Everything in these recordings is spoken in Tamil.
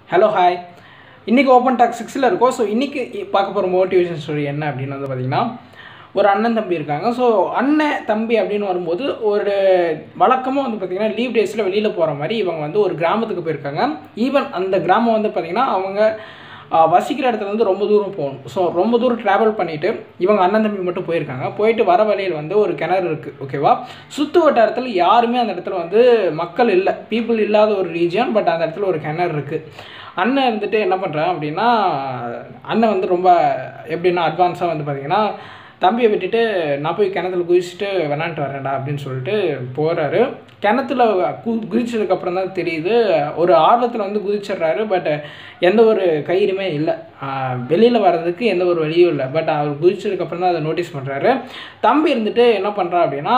ஹலோ ஹாய் இன்றைக்கி ஓப்பன் டாக் சிக்ஸில் இருக்கோம் ஸோ இன்றைக்கி பார்க்க போகிற மோட்டிவேஷன் ஸ்டோரி என்ன அப்படின்னு வந்து பார்த்திங்கன்னா ஒரு அண்ணன் தம்பி இருக்காங்க ஸோ அண்ணன் தம்பி அப்படின்னு வரும்போது ஒரு வழக்கமாக வந்து பார்த்திங்கன்னா லீவ் டேஸில் வெளியில் போகிற மாதிரி இவங்க வந்து ஒரு கிராமத்துக்கு போயிருக்காங்க ஈவன் அந்த கிராமம் வந்து பார்த்திங்கன்னா அவங்க ஆஹ், வசிக்கிற இடத்துல வந்து ரொம்ப தூரம் போகணும் ஸோ ரொம்ப தூரம் ட்ராவல் பண்ணிவிட்டு இவங்க அண்ணன் தம்பி மட்டும் போயிருக்காங்க போயிட்டு வர வழியில் வந்து ஒரு கிணறு இருக்குது ஓகேவா சுற்று வட்டாரத்தில் யாருமே அந்த இடத்துல வந்து மக்கள் இல்லை பீப்புள் இல்லாத ஒரு ரீஜன் பட் அந்த இடத்துல ஒரு கிணறு இருக்குது அண்ணன் இருந்துட்டு என்ன பண்ணுறான் அப்படின்னா அண்ணன் வந்து ரொம்ப எப்படின்னா அட்வான்ஸாக வந்து பார்த்தீங்கன்னா தம்பியை விட்டுட்டு நான் போய் கிணத்துல குதிச்சுட்டு விளாண்டுட்டு வரேன்டா அப்படின்னு சொல்லிட்டு போகிறாரு கிணத்துல கு குதிச்சதுக்கப்புறம் தான் தெரியுது ஒரு ஆர்வத்தில் வந்து குதிச்சிடுறாரு பட் எந்த ஒரு கயிறுமே இல்லை வெளியில் வர்றதுக்கு எந்த ஒரு வழியும் இல்லை பட் அவர் குதிச்சதுக்கப்புறம் தான் அதை நோட்டீஸ் பண்ணுறாரு தம்பி இருந்துட்டு என்ன பண்ணுறா அப்படின்னா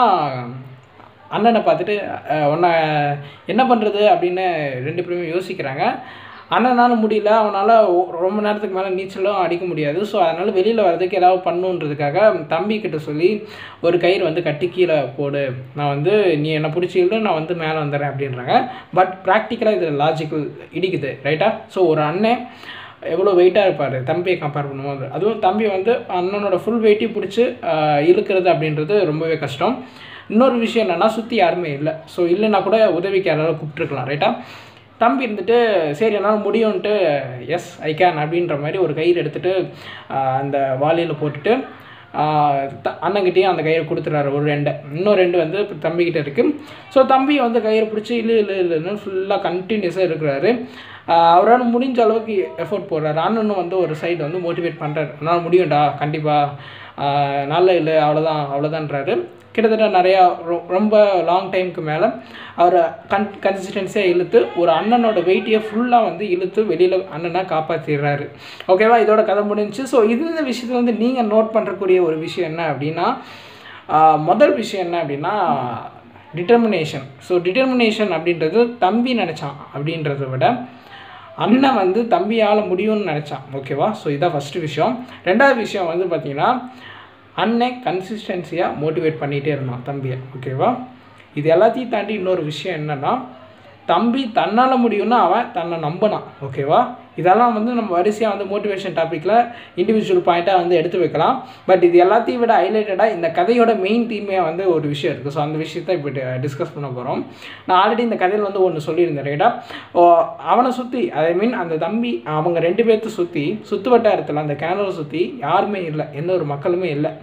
அண்ணனை பார்த்துட்டு அஹ், உன்னை என்ன பண்ணுறது அப்படின்னு ரெண்டு பேருமே யோசிக்கிறாங்க அண்ணனால முடியல அவனால் ரொம்ப நேரத்துக்கு மேலே நீச்சலும் அடிக்க முடியாது ஸோ அதனால் வெளியில் வர்றதுக்கு ஏதாவது பண்ணுன்றதுக்காக தம்பி கிட்ட சொல்லி ஒரு கயிறு வந்து கட்டி கீழே போடு நான் வந்து நீ என்னை பிடிச்சிக்கிட்டு நான் வந்து மேலே வந்துடுறேன் அப்படின்றாங்க பட் ப்ராக்டிக்கலாக இது லாஜிக்கல் இடிக்குது ரைட்டா ஸோ ஒரு அண்ணன் எவ்வளோ வெயிட்டாக இருப்பார் தம்பியை கம்பேர் பண்ணும்போது அதுவும் தம்பி வந்து அண்ணனோட ஃபுல் வெயிட்டையும் பிடிச்சி ஆஹ், இழுக்கிறது அப்படின்றது ரொம்பவே கஷ்டம் இன்னொரு விஷயம் என்னென்னா சுற்றி யாருமே இல்லை ஸோ இல்லைன்னா கூட உதவிக்கு யாராவது கூப்பிட்டுருக்கலாம் ரைட்டா தம்பி இருந்துட்டு சரி என்னால் முடியும்ன்ட்டு எஸ் ஐ கேன் அப்படின்ற மாதிரி ஒரு கயிறு எடுத்துகிட்டு அந்த வாளியில் போட்டுட்டு ஆஹ், த- அண்ணங்கிட்டேயும் அந்த கயிறு கொடுத்துறாரு ஒரு ரெண்டை இன்னும் ரெண்டு வந்து இப்ப தம்பிக்கிட்ட இருக்குது ஸோ தம்பி வந்து கயிறு பிடிச்சி இல்லை இல்லை இல்லைன்னு ஃபுல்லாக கண்டினியூஸாக இருக்கிறாரு அவரால் முடிஞ்ச அளவுக்கு எஃபோர்ட் போடுறாரு அண்ணனும் வந்து ஒரு சைடு வந்து மோட்டிவேட் பண்ணுறாரு என்னால் முடியும்டா கண்டிப்பாக நல்ல இல்லை அவ்வளோதான் அவ்வளோதான்றாரு கிட்டத்தட்ட நிறையா ரொ- ரொம்ப லாங் டைமுக்கு மேலே அவரை கன் கன்சிஸ்டன்சியாக இழுத்து ஒரு அண்ணனோட வெயிட்டையே ஃபுல்லாக வந்து இழுத்து வெளியில் அண்ணனை காப்பாற்றிடுறாரு ஓகேவா இதோட கதை முடிஞ்சுச்சு ஸோ இந்த விஷயத்தில் வந்து நீங்கள் நோட் பண்ணுறக்கூடிய ஒரு விஷயம் என்ன அப்படின்னா ஆஹ், முதல் விஷயம் என்ன அப்படின்னா டிட்டர்மினேஷன் ஸோ டிட்டர்மினேஷன் அப்படின்றது தம்பி நினச்சான் அப்படின்றத விட அண்ணன் வந்து தம்பியால் முடியும்னு நினச்சான் ஓகேவா ஸோ இதான் ஃபஸ்ட்டு விஷயம் ரெண்டாவது விஷயம் வந்து பார்த்தீங்கன்னா அண்ணன் கன்சிஸ்டன்சியாக மோட்டிவேட் பண்ணிகிட்டே இருந்தான் தம்பியை ஓகேவா இது எல்லாத்தையும் தாண்டி இன்னொரு விஷயம் என்னென்னா தம்பி தன்னால் முடியும்னா அவன் தன்னை நம்பினான் ஓகேவா இதெல்லாம் வந்து நம்ம வரிசையாக வந்து மோட்டிவேஷன் டாப்பிக்கில் இண்டிவிஜுவல் பாயிண்ட்டாக வந்து எடுத்து வைக்கலாம் பட் இது எல்லாத்தையும் விட ஹைலைட்டடாக இந்த கதையோட மெயின் தீமே வந்து ஒரு விஷயம் இருக்குது ஸோ அந்த விஷயத்தை இப்போ டிஸ்கஸ் பண்ண போகிறோம் நான் ஆல்ரெடி இந்த கதையில் வந்து ஒன்று சொல்லியிருந்தேன் ரைட்டா ஓ அவனை சுற்றி ஐ மீன் அந்த தம்பி அவங்க ரெண்டு பேர்த்த சுற்றி சுற்று வட்டாரத்தில் அந்த கிணறு சுற்றி யாருமே இல்லை எந்த ஒரு மக்களுமே இல்லை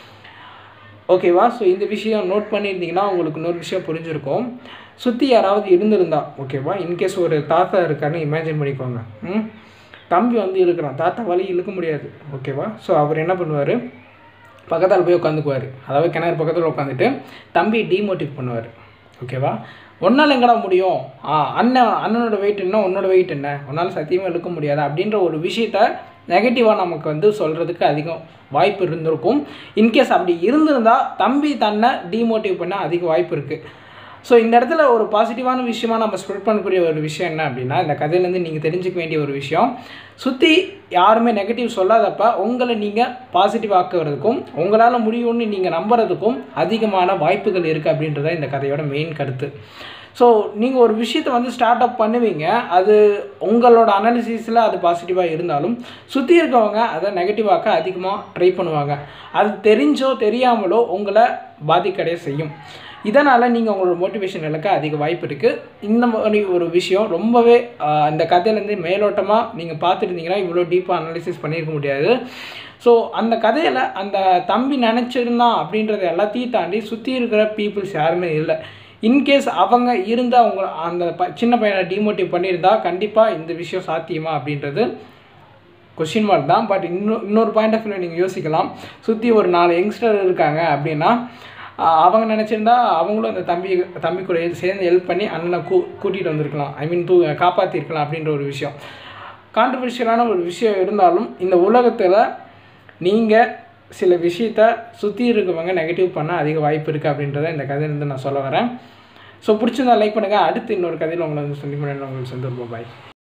ஓகேவா ஸோ இந்த விஷயம் நோட் பண்ணியிருந்தீங்கன்னா உங்களுக்கு இன்னொரு விஷயம் புரிஞ்சிருக்கும் சுற்றி யாராவது இருந்திருந்தா ஓகேவா இன்கேஸ் ஒரு தாத்தா இருக்காருன்னு இமேஜின் பண்ணிக்கோங்க ம் தம்பி வந்து இழுக்கிறான் தாத்தா வலி இழுக்க முடியாது ஓகேவா ஸோ அவர் என்ன பண்ணுவார் பக்கத்தால் போய் உட்காந்துக்குவார் அதாவது கிணறு பக்கத்தில் உட்காந்துட்டு தம்பி டீமோட்டிவ் பண்ணுவார் ஓகேவா ஒன்றால் எங்கடா முடியும் ஆ அண்ணன் அண்ணனோட வெயிட் என்ன உன்னோட வெயிட் என்ன உன்னால் சத்தியமாக இழுக்க முடியாது அப்படின்ற ஒரு விஷயத்த நெகட்டிவாக நமக்கு வந்து சொல்கிறதுக்கு அதிகம் வாய்ப்பு இருந்திருக்கும் இன்கேஸ் அப்படி இருந்திருந்தால் தம்பி தன்னை டீமோட்டிவ் பண்ண அதிக வாய்ப்பு இருக்குது ஸோ இந்த இடத்துல ஒரு பாசிட்டிவான விஷயமா நம்ம ஸ்ப்ரெட் பண்ணக்கூடிய ஒரு விஷயம் என்ன அப்படின்னா இந்த கதையிலேருந்து நீங்கள் தெரிஞ்சுக்க வேண்டிய ஒரு விஷயம் சுற்றி யாருமே நெகட்டிவ் சொல்லாதப்ப உங்களை நீங்கள் பாசிட்டிவ் ஆக்குறதுக்கும் உங்களால் முடியும்னு நீங்கள் நம்புறதுக்கும் அதிகமான வாய்ப்புகள் இருக்குது அப்படின்றத இந்த கதையோட மெயின் கருத்து ஸோ நீங்கள் ஒரு விஷயத்தை வந்து ஸ்டார்ட் அப் பண்ணுவீங்க அது உங்களோட அனாலிசிஸில் அது பாசிட்டிவாக இருந்தாலும் சுற்றி இருக்கவங்க அதை நெகட்டிவாக்க அதிகமாக ட்ரை பண்ணுவாங்க அது தெரிஞ்சோ தெரியாமலோ உங்களை பாதிக்கடைய செய்யும் இதனால் நீங்கள் உங்களோட மோட்டிவேஷன் இழக்க அதிக வாய்ப்பு இருக்குது இந்த மாதிரி ஒரு விஷயம் ரொம்பவே ஆஹ், இந்த கதையிலேருந்து மேலோட்டமாக நீங்கள் பார்த்துருந்தீங்கன்னா இவ்வளோ டீப்பாக அனாலிசிஸ் பண்ணியிருக்க முடியாது ஸோ அந்த கதையில் அந்த தம்பி நினச்சிருந்தான் அப்படின்றத எல்லாத்தையும் தாண்டி சுற்றி இருக்கிற பீப்புள்ஸ் யாருமே இல்லை இன்கேஸ் அவங்க இருந்தால் அவங்க அந்த ப சின்ன பையனை டிமோட்டிவ் பண்ணியிருந்தா கண்டிப்பாக இந்த விஷயம் சாத்தியமா அப்படின்றது கொஷின் மார்க் தான் பட் இன்னும் இன்னொரு பாயிண்ட் ஆஃப் வியூ நீங்கள் யோசிக்கலாம் சுற்றி ஒரு நாலு யங்ஸ்டர் இருக்காங்க அப்படின்னா ஆஹ் அவங்க நினச்சிருந்தா அவங்களும் அந்த தம்பி தம்பி கூட சேர்ந்து ஹெல்ப் பண்ணி அண்ணனை கூ கூட்டிகிட்டு வந்திருக்கலாம் ஐ மீன் தூ காப்பாற்றிருக்கலாம் அப்படின்ற ஒரு விஷயம் கான்ட்ரவர்ஷியலான ஒரு விஷயம் இருந்தாலும் இந்த உலகத்தில் நீங்கள் சில விஷயத்த சுற்றி இருக்கவங்க நெகட்டிவ் பண்ண அதிக வாய்ப்பு இருக்குது அப்படின்றத இந்த கதையிலேருந்து நான் சொல்ல வரேன் ஸோ பிடிச்சிருந்தா லைக் பண்ணுங்கள் அடுத்து இன்னொரு கதையில் உங்களை வந்து சந்திப்பு உங்களுக்கு சந்தர்ப்பம் பாய்